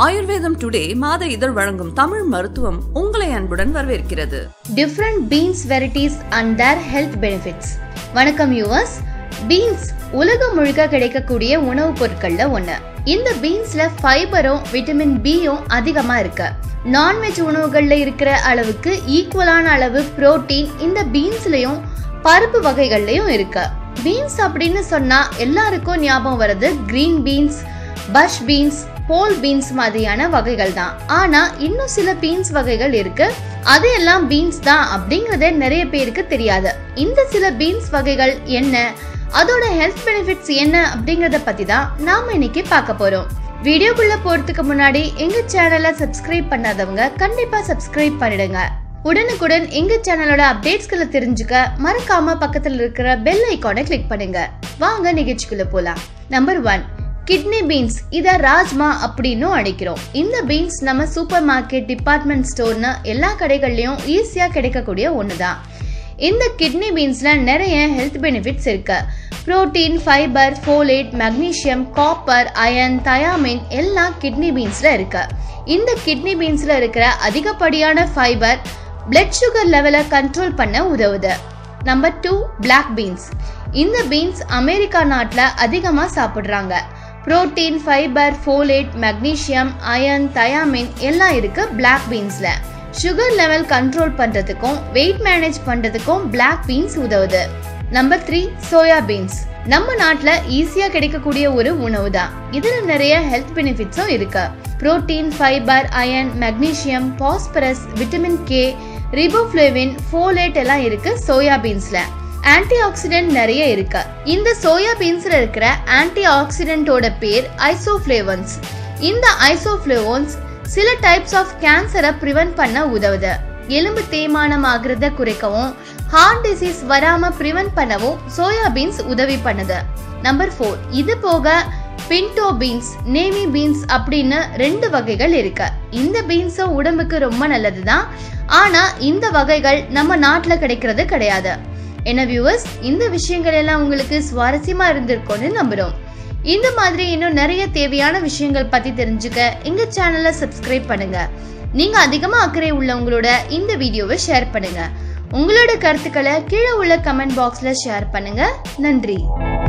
ஆயுர்வேதம் டுடே மாத இதழ் வழங்கும் தமிழ் மருத்துவம் உங்களை அன்புடன் வரவேற்கிறது different beans varieties and their health benefits வணக்கம் யூவர்ஸ் பீன்ஸ் உலகம் முழுக்க கிடைக்கக்கூடிய உணவுப் பொருட்கள்ல ஒண்ணு இந்த பீன்ஸ்ல ஃபைபரும் விட்டமின் பியும் அதிகமா இருக்கு நான்வெஜ் உணவுகள்ல இருக்கிற அளவுக்கு ஈக்குவலான அளவு புரோட்டீன் இந்த பீன்ஸ்லயும் பருப்பு வகைகள்லயும் இருக்கு பீன்ஸ் அப்படின்னு சொன்னா எல்லாருக்கும் ஞாபகம் வருது green beans bush beans pole beans மாதிரியான வகைகள் தான் ஆனா இன்னும் சில பீன்ஸ் வகைகள் இருக்கு அது எல்லாம் பீன்ஸ் தான் அப்படிங்கறதே நிறைய பேருக்கு தெரியாது இந்த சில பீன்ஸ் வகைகள் என்ன அதோட ஹெல்த் பெனிஃபிட்ஸ் என்ன அப்படிங்கறத பத்தி தான் நாம இன்னைக்கு பார்க்க போறோம் வீடியோக்குள்ள போறதுக்கு முன்னாடி எங்க சேனலை சப்ஸ்கிரைப் பண்ணாதவங்க கண்டிப்பா சப்ஸ்கிரைப் பண்ணிடுங்க உடனுக்குடன் எங்க சேனலோட அப்டேட்ஸ்களை தெரிஞ்சுக்க மறக்காம பக்கத்துல இருக்கிற பெல் ஐகானை கிளிக் பண்ணுங்க வாங்க நிகழ்ச்சிக்குள்ள போலாம் நம்பர் ஒன் கிட்னி பீன்ஸ் இத ராஜ்மா அப்படின்னும் அழைக்கிறோம் இந்த பீன்ஸ் நம்ம சூப்பர் மார்க்கெட் டிபார்ட்மெண்ட் ஸ்டோர்னு எல்லா கடைகள்லயும் ஈஸியா கிடைக்கக்கூடிய ஒண்ணுதான் இந்த கிட்னி பீன்ஸ்ல நிறைய ஹெல்த் பெனிஃபிட்ஸ் இருக்கு protein fibre folate magnesium copper iron thiamine எல்லாம் கிட்னி பீன்ஸ்ல இருக்கு இந்த கிட்னி பீன்ஸ்ல இருக்கிற அதிகப்படியான ஃபைபர் பிளட் சுகர் லெவலை கண்ட்ரோல் பண்ண உதவுது நம்பர் டூ பிளாக் பீன்ஸ் இந்த பீன்ஸ் அமெரிக்கா நாட்டில் அதிகமாக சாப்பிட்றாங்க protein fibre folate magnesium iron thiamine எல்லாம் இருக்கு பிளாக் பீன்ஸ்ல சுகர் லெவல் கண்ட்ரோல் பண்றதுக்கும் வெயிட் மேனேஜ் பண்றதுக்கும் பிளாக் பீன்ஸ் உதவுது நம்பர் த்ரீ சோயா பீன்ஸ் நம்ம நாட்டில் ஈஸியா கிடைக்கக்கூடிய ஒரு உணவு தான் இதுல நிறைய ஹெல்த் பெனிஃபிட்ஸும் இருக்கு protein fibre iron magnesium phosphorus vitamin K riboflavin folate எல்லாம் இருக்கு சோயா பீன்ஸ்ல ஆன்டி ஆக்சிடென்ட் நிறைய இருக்கு இந்த சோயா பீன்ஸ்ல இருக்கிற ஆன்டி ஆக்சிடென்ட்டோட பேர் ஐசோஃப்ளேவன்ஸ் இந்த ஐசோஃப்ளேவன்ஸ் சில டைப்ஸ் ஆஃப் கேன்சரை ப்ரிவென்ட் பண்ண உதவுது எலும்பு தேய்மானம் ஆகிறத குறைக்கவும் ஹார்ட் டிசீஸ் வராம ப்ரிவென்ட் பண்ணவும் சோயா பீன்ஸ் உதவி பண்ணுது நம்பர் ஃபோர் இது போக பின்டோ பீன்ஸ் நேவி பீன்ஸ் அப்படின்னு ரெண்டு வகைகள் இருக்கு இந்த பீன்ஸும் உடம்புக்கு ரொம்ப நல்லது தான் ஆனா இந்த வகைகள் நம்ம நாட்டில் கிடைக்கிறது கிடையாது என்ன வியூவர்ஸ் இந்த விஷயங்கள் எல்லாம் உங்களுக்கு சுவாரஸ்யமா இருந்திருக்கும்னு நம்புறோம் இந்த மாதிரி இன்னும் நிறைய தேவையான விஷயங்கள் பத்தி தெரிஞ்சுக்க எங்க சேனலை சப்ஸ்கிரைப் பண்ணுங்க நீங்க அதிகமா அக்கறை உள்ளவங்களோட இந்த வீடியோவை ஷேர் பண்ணுங்க உங்களோட கருத்துக்களை கீழே உள்ள கமெண்ட் பாக்ஸ்ல ஷேர் பண்ணுங்க நன்றி